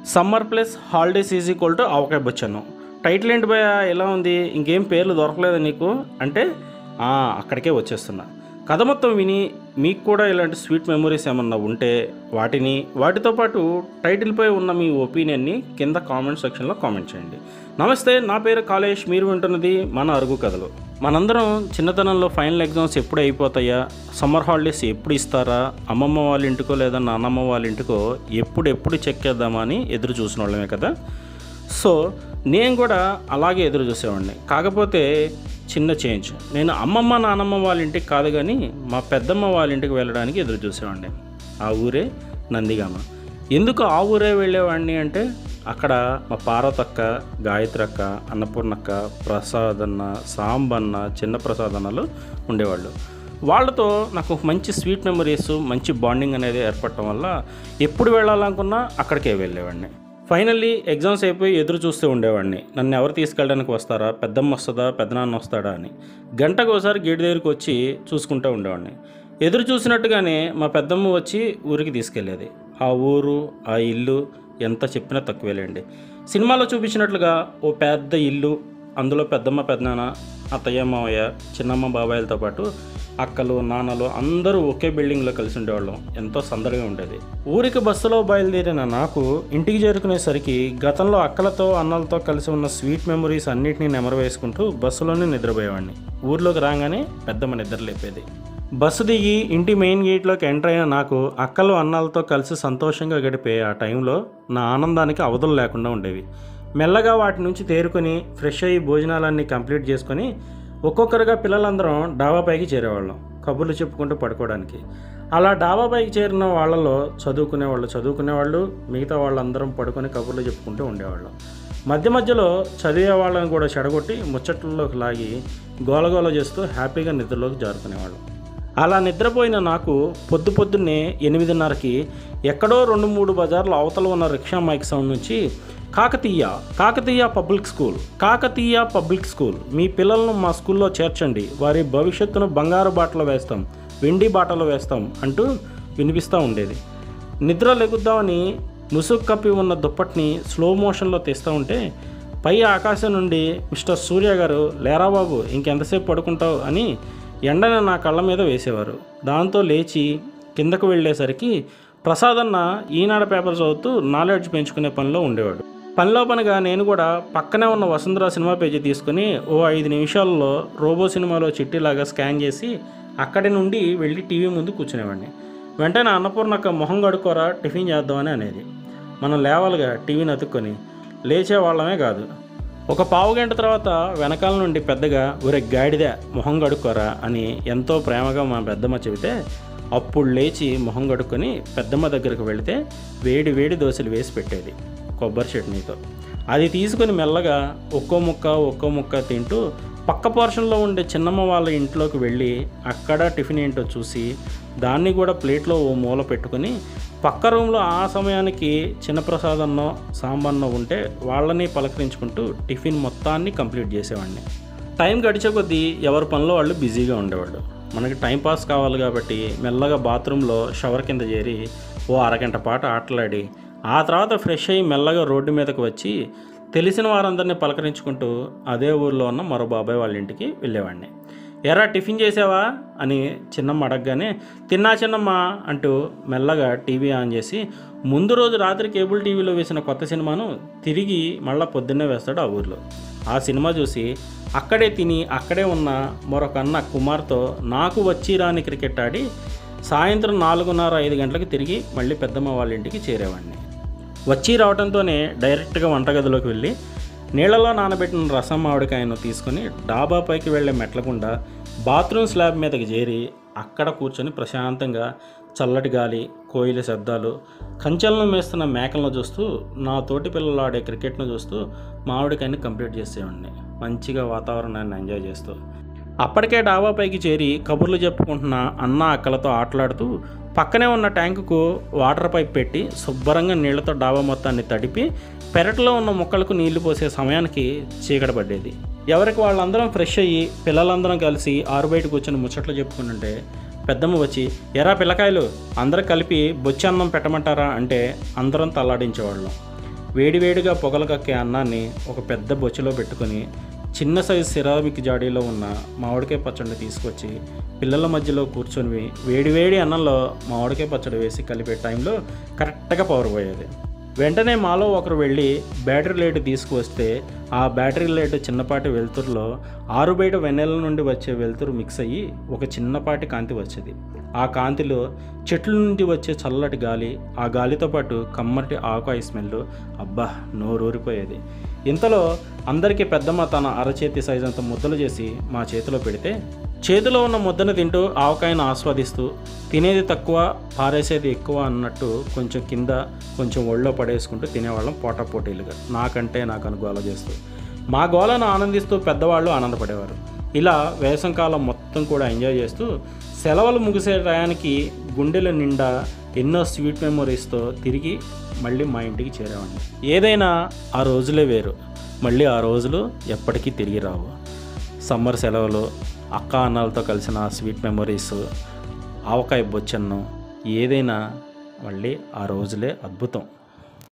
summer plus holidays is equal to avakaya బొచ్చాను title ఏంటి భయ ఎలా ఉంది ఇంకేం పేర్లు దొరకలేదు నీకు అంటే "ఆ, అక్కడికే వచ్చేస్తున్నా కథ మొత్తం విని మీకు కూడా ఇలాంటి స్వీట్ మెమరీస్ ఏమన్నా ఉంటే వాటిని వాటితో పాటు టైటిల్పై ఉన్న మీ ఒపీనియన్ని కింద కామెంట్ సెక్షన్లో కామెంట్ చేయండి నమస్తే నా పేరు కాలేష్ మీరు వింటున్నది మన అరుగు కథలు మనందరం చిన్నతనంలో ఫైనల్ ఎగ్జామ్స్ ఎప్పుడు అయిపోతాయా సమ్మర్ హాలిడేస్ ఎప్పుడు ఇస్తారా అమ్మమ్మ వాళ్ళ ఇంటికో లేదా నాన్నమ్మ వాళ్ళ ఇంటికో ఎప్పుడు ఎప్పుడు చెక్ చేద్దామా అని ఎదురు చూసిన వాళ్ళమే కదా సో నేను కూడా అలాగే ఎదురు చూసేవాడిని కాకపోతే చిన్న చేంజ్ నేను అమ్మమ్మ నానమ్మ వాళ్ళ ఇంటికి కాదు కానీ మా పెద్దమ్మ వాళ్ళ ఇంటికి వెళ్ళడానికి ఎదురు చూసేవాడిని ఆ ఊరే నందిగామ ఎందుకు ఆ ఊరే వెళ్ళేవాడిని అంటే అక్కడ మా పార్వతక్క గాయత్రక్క అన్నపూర్ణక్క ప్రసాదన్న సాంబన్న చిన్న ప్రసాదన్నలు ఉండేవాళ్ళు వాళ్ళతో నాకు ఒక మంచి స్వీట్ మెమరీస్ మంచి బాండింగ్ అనేది ఏర్పడటం వల్ల ఎప్పుడు వెళ్ళాలనుకున్నా అక్కడికే వెళ్ళేవాడిని ఫైనల్లీ ఎగ్జామ్స్ అయిపోయి ఎదురు చూస్తూ ఉండేవాడిని నన్ను ఎవరు తీసుకెళ్ళడానికి వస్తారా పెద్దమ్మ వస్తుందా పెద్దనాన్న వస్తాడా అని గంటకు ఒకసారి గేట్ దగ్గరికి వచ్చి చూసుకుంటూ ఉండేవాడిని ఎదురు చూసినట్టుగానే మా పెద్దమ్మ వచ్చి ఊరికి తీసుకెళ్ళేది ఆ ఊరు ఆ ఇల్లు ఎంత చెప్పినా తక్కువేలేండి సినిమాలో చూపించినట్లుగా ఓ పెద్ద ఇల్లు అందులో పెద్దమ్మ పెద్దనాన్న అత్తయ్య మావయ్య చిన్నమ్మ బాబాయిలతో పాటు అక్కలు నాన్నలు అందరూ ఒకే బిల్డింగ్లో కలిసి ఉండేవాళ్ళం ఎంతో సందడిగా ఉండేది ఊరికి బస్సులో బయలుదేరిన నాకు ఇంటికి చేరుకునేసరికి గతంలో అక్కలతో అన్నలతో కలిసి ఉన్న స్వీట్ మెమరీస్ అన్నిటినీ నెమరు వేసుకుంటూ బస్సులోనే నిద్రపోయేవాడిని ఊర్లోకి రాగానే పెద్దమ్మ నిద్ర లేపేది బస్సు దిగి ఇంటి మెయిన్ గేట్లోకి ఎంటర్ అయిన నాకు అక్కలు అన్నాలతో కలిసి సంతోషంగా గడిపే ఆ టైంలో నా ఆనందానికి అవధులు లేకుండా ఉండేవి మెల్లగా వాటి నుంచి తేరుకొని ఫ్రెష్ అయ్యి భోజనాలన్నీ కంప్లీట్ చేసుకొని ఒక్కొక్కరుగా పిల్లలందరం డాబా పైకి చేరేవాళ్ళం కబుర్లు చెప్పుకుంటూ పడుకోవడానికి అలా డాబా పైకి చేరిన వాళ్ళలో చదువుకునే వాళ్ళు చదువుకునే వాళ్ళు మిగతా వాళ్ళందరం పడుకొని కబుర్లు చెప్పుకుంటూ ఉండేవాళ్ళం మధ్య మధ్యలో చదివే వాళ్ళని కూడా చెడగొట్టి ముచ్చట్లలోకి లాగి గోలగోల చేస్తూ హ్యాపీగా నిద్రలోకి జారుకునేవాళ్ళం అలా నిద్రపోయిన నాకు పొద్దు పొద్దున్నే ఎనిమిదిన్నరకి ఎక్కడో రెండు మూడు బజార్ల అవతల ఉన్న రిక్షా మైక్ సౌండ్ నుంచి Kakatiya Kakatiya public school Kakatiya public school మీ పిల్లలను మా స్కూల్లో చేర్చండి వారి భవిష్యత్తును బంగారు బాటలో వేస్తాం వెండి బాటలో వేస్తాం అంటూ వినిపిస్తూ ఉండేది నిద్ర లెగుద్దామని ముసుగు కప్పి ఉన్న దుప్పటిని స్లో మోషన్లో తీస్తూ ఉంటే పై ఆకాశం నుండి మిస్టర్ సూర్య గారు లేరా బాబు ఇంకెంతసేపు పడుకుంటావు అని ఎండని నా కళ్ళ మీద వేసేవారు దాంతో లేచి కిందకు వెళ్ళేసరికి ప్రసాద్ అన్న ఈనాడు పేపర్ చదువుతూ నాలెడ్జ్ పెంచుకునే పనిలో ఉండేవాడు పనిలో పనిగా నేను కూడా పక్కనే ఉన్న వసుంధర సినిమా పేజీ తీసుకుని ఓ ఐదు నిమిషాల్లో రోబో సినిమాలో చిట్టిలాగా స్కాన్ చేసి అక్కడి నుండి వెళ్ళి టీవీ ముందు కూర్చునేవాడిని వెంటనే అన్నపూర్ణక్క మొహం కడుక్కోరా టిఫిన్ చేద్దామని అనేది మనం లేవాలిగా టీవీని అతుక్కొని లేచే వాళ్ళమే కాదు ఒక పావు గంట తర్వాత వెనకాల నుండి పెద్దగా ఒరే గాడిద మొహం కడుక్కోరా అని ఎంతో ప్రేమగా మా పెద్దమ్మ చెబితే అప్పుడు లేచి మొహం కడుక్కొని పెద్దమ్మ దగ్గరకు వెళితే వేడి వేడి దోశలు వేసి పెట్టేది కొబ్బరి చట్నీతో అది తీసుకొని మెల్లగా ఒక్కో ముక్క ఒక్కో ముక్క తింటూ పక్క పోర్షన్లో ఉండే చిన్నమ్మ వాళ్ళ ఇంట్లోకి వెళ్ళి అక్కడ టిఫిన్ ఏంటో చూసి దాన్ని కూడా ప్లేట్లో ఓ మూల పెట్టుకొని పక్క రూమ్లో ఆ సమయానికి చిన్నప్రసాదన్నో సాంబన్నో ఉంటే వాళ్ళని పలకరించుకుంటూ టిఫిన్ మొత్తాన్ని కంప్లీట్ చేసేవాడిని టైం గడిచే కొద్దీ ఎవరి పనిలో వాళ్ళు బిజీగా ఉండేవాళ్ళు మనకి టైం పాస్ కావాలి కాబట్టి మెల్లగా బాత్రూంలో షవర్ కింద చేరి ఓ అరగంట పాటు ఆటలాడి ఆ తర్వాత ఫ్రెష్ అయ్యి మెల్లగా రోడ్డు మీదకి వచ్చి తెలిసిన వారందరినీ పలకరించుకుంటూ అదే ఊర్లో ఉన్న మరో బాబాయ్ వాళ్ళ ఇంటికి వెళ్ళేవాడిని ఎరా టిఫిన్ చేసావా అని చిన్నమ్మ అడగగానే తిన్నా చిన్నమ్మ అంటూ మెల్లగా టీవీ ఆన్ చేసి ముందు రోజు రాత్రి కేబుల్ టీవీలో వేసిన కొత్త సినిమాను తిరిగి మళ్ళా పొద్దున్నే వేస్తాడు ఆ ఊర్లో ఆ సినిమా చూసి అక్కడే తిని అక్కడే ఉన్న మరొక అన్న కుమార్తో నాకు వచ్చి రాని క్రికెట్ ఆడి సాయంత్రం నాలుగున్నర ఐదు గంటలకు తిరిగి మళ్ళీ పెద్దమ్మ వాళ్ళ ఇంటికి చేరేవాడిని వచ్చి రావడంతోనే డైరెక్ట్గా వంటగదిలోకి వెళ్ళి నీళ్ళలో నానబెట్టిన రసం మామిడికాయను తీసుకొని డాబా పైకి వెళ్ళే మెట్ల గుండా బాత్రూమ్ స్లాబ్ మీదకి చేరి అక్కడ కూర్చొని ప్రశాంతంగా చల్లటి గాలి కోయిల శబ్దాలు కంచెలను మేస్తున్న మేకలను చూస్తూ నా తోటి పిల్లలు ఆడే క్రికెట్ను చూస్తూ మామిడికాయని కంప్లీట్ చేసేవాడిని మంచిగా వాతావరణాన్ని ఎంజాయ్ చేస్తూ అప్పటికే డాబా పైకి చేరి కబుర్లు చెప్పుకుంటున్న అన్న అక్కలతో ఆటలాడుతూ పక్కనే ఉన్న ట్యాంకుకు వాటర్ పైప్ పెట్టి శుభ్రంగా నీళ్లతో డాబా మొత్తాన్ని తడిపి పెరట్లో ఉన్న మొక్కలకు నీళ్లు పోసే సమయానికి చీకటి పడ్డేది ఎవరికి వాళ్ళందరం ఫ్రెష్ అయ్యి పిల్లలందరం కలిసి ఆరు బయట కూర్చొని ముచ్చట్లు చెప్పుకుంటుంటే పెద్దమ్మ వచ్చి ఎరా పిల్లకాయలు అందరూ కలిపి బొచ్చి అన్నం పెట్టమంటారా అంటే అందరం తల్లాడించేవాళ్ళం వేడివేడిగా పొగలు కక్కే అన్నాన్ని ఒక పెద్ద బొచ్చులో పెట్టుకొని చిన్న సైజు సిరామిక్ జాడీలో ఉన్న మామిడికాయ పచ్చడిని తీసుకొచ్చి పిల్లల మధ్యలో కూర్చొని వేడివేడి అన్నంలో మామిడికాయ పచ్చడి వేసి కలిపే టైంలో కరెక్ట్గా పవర్ పోయేది వెంటనే మాలో ఒకరు వెళ్ళి బ్యాటరీ లైట్ తీసుకువస్తే ఆ బ్యాటరీ లైట్ చిన్నపాటి వెలుతురులో ఆరు బయట వెన్నెల నుండి వచ్చే వెలుతురు మిక్స్ అయ్యి ఒక చిన్నపాటి కాంతి వచ్చేది ఆ కాంతిలో చెట్ల నుండి వచ్చే చల్లటి గాలి ఆ గాలితో పాటు కమ్మటి ఆకాయ స్మెల్ అబ్బా నోరూరిపోయేది ఇంతలో అందరికీ పెద్దమ్మ తన అరచేతి సైజు అంత ముద్దలు చేసి మా చేతిలో పెడితే చేతిలో ఉన్న ముద్దను తింటూ ఆవకాయను ఆస్వాదిస్తూ తినేది తక్కువ పారేసేది ఎక్కువ అన్నట్టు కొంచెం కింద కొంచెం ఒళ్ళో పడేసుకుంటూ తినేవాళ్ళం పోటాపోటీలుగా నాకంటే నాకు అనుగోల చేస్తూ మా గోలను ఆనందిస్తూ పెద్దవాళ్ళు ఆనందపడేవారు ఇలా వేసంకాలం మొత్తం కూడా ఎంజాయ్ చేస్తూ సెలవులు ముగిసే టయానికి గుండెల నిండా ఎన్నో స్వీట్ మెమొరీస్తో తిరిగి మళ్ళీ మా ఇంటికి చేరేవాడిని ఏదైనా ఆ రోజులే వేరు మళ్ళీ ఆ రోజులు ఎప్పటికీ తిరిగి రావు సమ్మర్ సెలవులు అక్క అన్నాలతో కలిసిన ఆ స్వీట్ మెమొరీస్ ఆవకాయ బొచ్చన్నం ఏదైనా మళ్ళీ ఆ రోజులే అద్భుతం